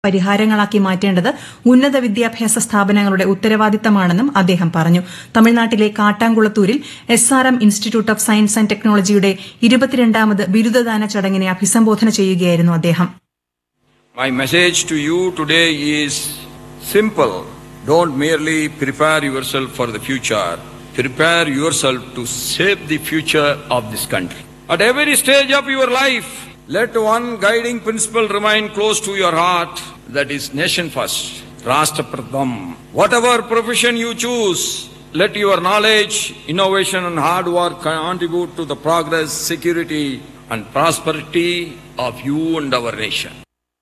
പരിഹാരങ്ങളാക്കി മാറ്റേണ്ടത് ഉന്നത വിദ്യാഭ്യാസ സ്ഥാപനങ്ങളുടെ ഉത്തരവാദിത്തമാണെന്നും അദ്ദേഹം പറഞ്ഞു തമിഴ്നാട്ടിലെ കാട്ടാംകുളത്തൂരിൽ S R M Institute of Science and ടെക്നോളജിയുടെ ഇരുപത്തിരണ്ടാമത് ബിരുദദാന ചടങ്ങിനെ അഭിസംബോധന ചെയ്യുകയായിരുന്നു അദ്ദേഹം My message to you today is simple. Don't merely prepare yourself for the future, prepare yourself to shape the future of this country. At every stage of your life, let one guiding principle remain close to your heart that is nation first, Rashtra Pratham. Whatever profession you choose, let your knowledge, innovation, and hard work contribute to the progress, security, and prosperity of you and our nation.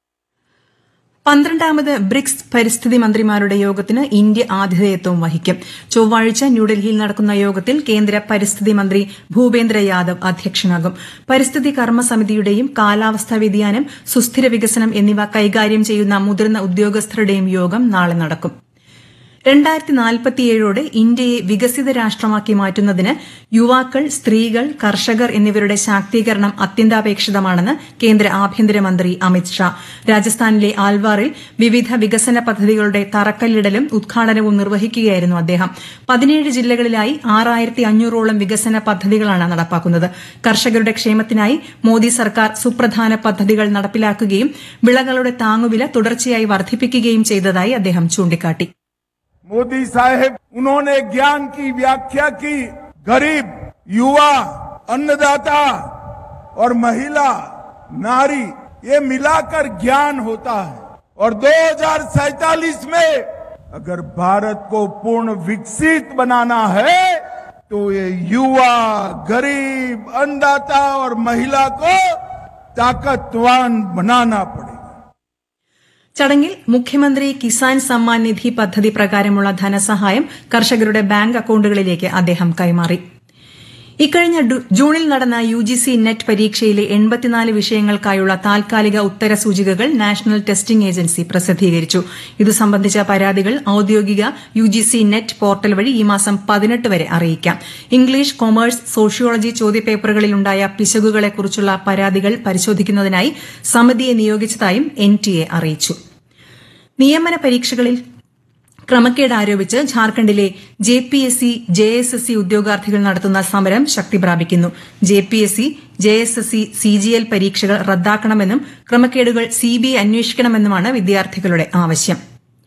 പന്ത്രണ്ടാമത് BRICS പരിസ്ഥിതി മന്ത്രിമാരുടെ യോഗത്തിന് India ആതിഥേയത്വം വഹിക്കും ചൊവ്വാഴ്ച ന്യൂഡൽഹിയിൽ നടക്കുന്ന യോഗത്തിൽ കേന്ദ്ര പരിസ്ഥിതി മന്ത്രി ഭൂപേന്ദ്ര യാദവ് അധ്യക്ഷനാകും പരിസ്ഥിതി കർമ്മസമിതിയുടെയും കാലാവസ്ഥാ വ്യതിയാനം സുസ്ഥിര വികസനം എന്നിവ കൈകാര്യം ചെയ്യുന്ന മുതിർന്ന ഉദ്യോഗസ്ഥരുടെയും യോഗം നാളെ നടക്കും രണ്ടായിരത്തി നാൽപ്പത്തിയേഴോടെ ഇന്ത്യയെ വികസിത രാഷ്ട്രമാക്കി മാറ്റുന്നതിന് യുവാക്കൾ സ്ത്രീകൾ കർഷകർ എന്നിവരുടെ ശാക്തീകരണം അത്യന്താപേക്ഷിതമാണെന്ന് കേന്ദ്ര ആഭ്യന്തരമന്ത്രി അമിത് ഷാ രാജസ്ഥാനിലെ ആൽവാറിൽ വിവിധ വികസന പദ്ധതികളുടെ തറക്കല്ലിടലും ഉദ്ഘാടനവും നിർവഹിക്കുകയായിരുന്നു അദ്ദേഹം പതിനേഴ് ജില്ലകളിലായി ആറായിരത്തി അഞ്ഞൂറോളം വികസന പദ്ധതികളാണ് നടപ്പാക്കുന്നത് കർഷകരുടെ ക്ഷേമത്തിനായി മോദി സർക്കാർ സുപ്രധാന പദ്ധതികൾ നടപ്പിലാക്കുകയും വിളകളുടെ താങ്ങുവില തുടർച്ചയായി വർദ്ധിപ്പിക്കുകയും ചെയ്തതായി അദ്ദേഹം ചൂണ്ടിക്കാട്ടി मोदी साहब उन्होंने ज्ञान की व्याख्या की गरीब युवा अन्नदाता और महिला नारी ये मिलाकर ज्ञान होता है और 2047 में अगर भारत को पूर्ण विकसित बनाना है तो ये युवा गरीब अन्नदाता और महिला को ताकतवान बनाना पड़ेगा ചടങ്ങിൽ മുഖ്യമന്ത്രി കിസാൻ സമ്മാൻ നിധി പദ്ധതി പ്രകാരമുള്ള ധനസഹായം കർഷകരുടെ ബാങ്ക് അക്കൌണ്ടുകളിലേക്ക് അദ്ദേഹം കൈമാറി ഇക്കഴിഞ്ഞ ഡു- ജൂണിൽ നടന്ന യു ജി സി നെറ്റ് പരീക്ഷയിലെ എൺപത്തിനാല് വിഷയങ്ങൾക്കായുള്ള താൽക്കാലിക ഉത്തര സൂചികകൾ നാഷണൽ ടെസ്റ്റിംഗ് ഏജൻസി പ്രസിദ്ധീകരിച്ചു ഇതു സംബന്ധിച്ച പരാതികൾ ഔദ്യോഗിക U G C net portal വഴി ഈ മാസം പതിനെട്ട് വരെ അറിയിക്കാം ഇംഗ്ലീഷ് കൊമേഴ്സ് സോഷ്യോളജി ചോദ്യപേപ്പറുകളിലുണ്ടായ പിശകുകളെക്കുറിച്ചുള്ള പരാതികൾ പരിശോധിക്കുന്നതിനായി സമിതിയെ നിയോഗിച്ചതായും എൻ ടി എ അറിയിച്ചു നിയമന പരീക്ഷകളിൽ ക്രമക്കേട് ആരോപിച്ച് ഝാർഖണ്ഡിലെ J P S C J S S C ഉദ്യോഗാർത്ഥികൾ നടത്തുന്ന സമരം ശക്തി പ്രാപിക്കുന്നു J P S C J S S C C G L പരീക്ഷകൾ റദ്ദാക്കണമെന്നും ക്രമക്കേടുകൾ സി ബി ഐ അന്വേഷിക്കണമെന്നുമാണ് വിദ്യാർത്ഥികളുടെ ആവശ്യം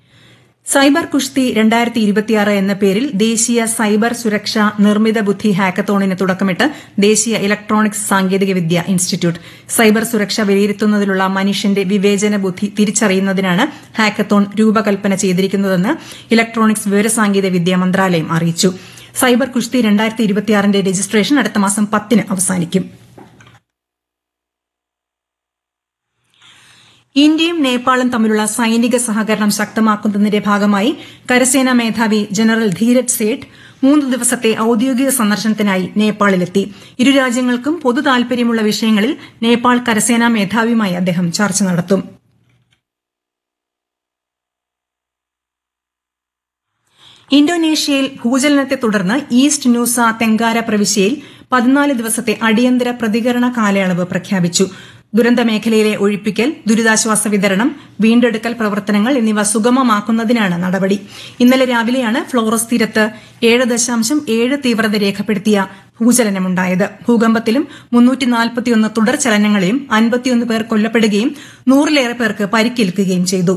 സൈബർ കുഷ്തി രണ്ടായിരത്തി ഇരുപത്തിയാറ് എന്ന പേരിൽ ദേശീയ സൈബർ സുരക്ഷ നിർമ്മിത ബുദ്ധി ഹാക്കത്തോണിന് തുടക്കമിട്ട് ദേശീയ ഇലക്ട്രോണിക്സ് സാങ്കേതികവിദ്യ ഇൻസ്റ്റിറ്റ്യൂട്ട് സൈബർ സുരക്ഷ വിലയിരുത്തുന്നതിലുള്ള മനുഷ്യന്റെ വിവേചന ബുദ്ധി തിരിച്ചറിയുന്നതിനാണ് ഹാക്കത്തോൺ രൂപകൽപ്പന ചെയ്തിരിക്കുന്നതെന്ന് ഇലക്ട്രോണിക്സ് വിവരസാങ്കേതിക വിദ്യ മന്ത്രാലയം അറിയിച്ചു സൈബർ കുഷ്തി രണ്ടായിരത്തി ഇരുപത്തിയാറിന്റെ രജിസ്ട്രേഷൻ അടുത്ത മാസം പത്തിന് അവസാനിക്കും ഇന്ത്യയും നേപ്പാളും തമ്മിലുള്ള സൈനിക സഹകരണം ശക്തമാക്കുന്നതിന്റെ ഭാഗമായി കരസേനാ മേധാവി ജനറൽ ധീരജ് സേഠ് മൂന്ന് ദിവസത്തെ ഔദ്യോഗിക സന്ദർശനത്തിനായി നേപ്പാളിലെത്തി ഇരു രാജ്യങ്ങൾക്കും പൊതു താൽപര്യമുള്ള വിഷയങ്ങളിൽ നേപ്പാൾ കരസേനാ മേധാവിയുമായി അദ്ദേഹം ചർച്ച നടത്തും ഇന്തോനേഷ്യയിൽ ഭൂചലനത്തെ തുടർന്ന് ഈസ്റ്റ് ന്യൂസ തെങ്കാര പ്രവിശ്യയിൽ പതിനാല് ദിവസത്തെ അടിയന്തര പ്രതികരണ കാലയളവ് പ്രഖ്യാപിച്ചു ദുരന്ത മേഖലയിലെ ഒഴിപ്പിക്കൽ ദുരിതാശ്വാസ വിതരണം വീണ്ടെടുക്കൽ പ്രവർത്തനങ്ങൾ എന്നിവ സുഗമമാക്കുന്നതിനാണ് നടപടി ഇന്നലെ രാവിലെയാണ് ഫ്ലോറസ് തീരത്ത് ഏഴ് ദശാംശം ഏഴ് തീവ്രത രേഖപ്പെടുത്തിയ ഭൂചലനമുണ്ടായത് ഭൂകമ്പത്തിലും മുന്നൂറ്റിനാൽപ്പത്തിയൊന്ന് തുടർ ചലനങ്ങളിലും അൻപത്തിയൊന്ന് പേർ കൊല്ലപ്പെടുകയും നൂറിലേറെ പേർക്ക് പരിക്കേൽക്കുകയും ചെയ്തു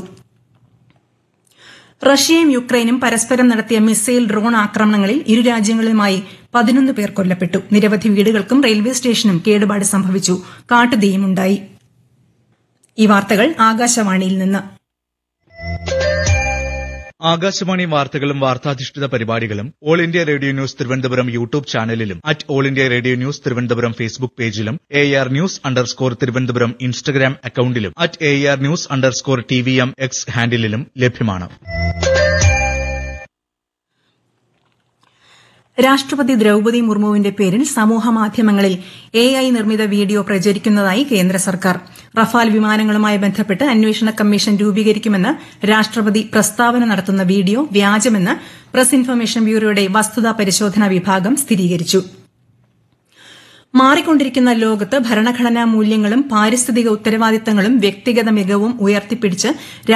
റഷ്യയും യുക്രൈനും പരസ്പരം നടത്തിയ മിസൈൽ ഡ്രോൺ ആക്രമണങ്ങളിൽ ഇരു രാജ്യങ്ങളുമായി പതിനൊന്ന് പേർ കൊല്ലപ്പെട്ടു നിരവധി വീടുകൾക്കും റെയിൽവേ സ്റ്റേഷനും കേടുപാട് സംഭവിച്ചു കാട്ടുതീയുമുണ്ടായി ഈ വാർത്തകൾ ആകാശവാണിയിൽ നിന്ന് ആകാശവാണി വാർത്തകളും വാർത്താധിഷ്ഠിത പരിപാടികളും All India Radio News Thiruvananthapuram YouTube ചാനലിലും at All India Radio News Thiruvananthapuram Facebook പേജിലും A R news underscore Thiruvananthapuram Instagram അക്കൌണ്ടിലും at A R news underscore T V M X ഹാൻഡിലും ലഭ്യമാണ് രാഷ്ട്രപതി ദ്രൌപതി മുർമുവിന്റെ പേരിൽ സമൂഹമാധ്യമങ്ങളിൽ എ ഐ നിർമ്മിത വീഡിയോ പ്രചരിക്കുന്നതായി കേന്ദ്ര സർക്കാർ റഫാൽ വിമാനങ്ങളുമായി ബന്ധപ്പെട്ട് അന്വേഷണ കമ്മീഷൻ രൂപീകരിക്കുമെന്ന് രാഷ്ട്രപതി പ്രസ്താവന നടത്തുന്ന വീഡിയോ വ്യാജമെന്ന് പ്രസ് ഇൻഫർമേഷൻ ബ്യൂറോയുടെ വസ്തുതാ പരിശോധനാ വിഭാഗം സ്ഥിരീകരിച്ചു മാറിക്കൊണ്ടിരിക്കുന്ന ലോകത്ത് ഭരണഘടനാ മൂല്യങ്ങളും പാരിസ്ഥിതിക ഉത്തരവാദിത്തങ്ങളും വ്യക്തിഗത മികവും ഉയർത്തിപ്പിടിച്ച്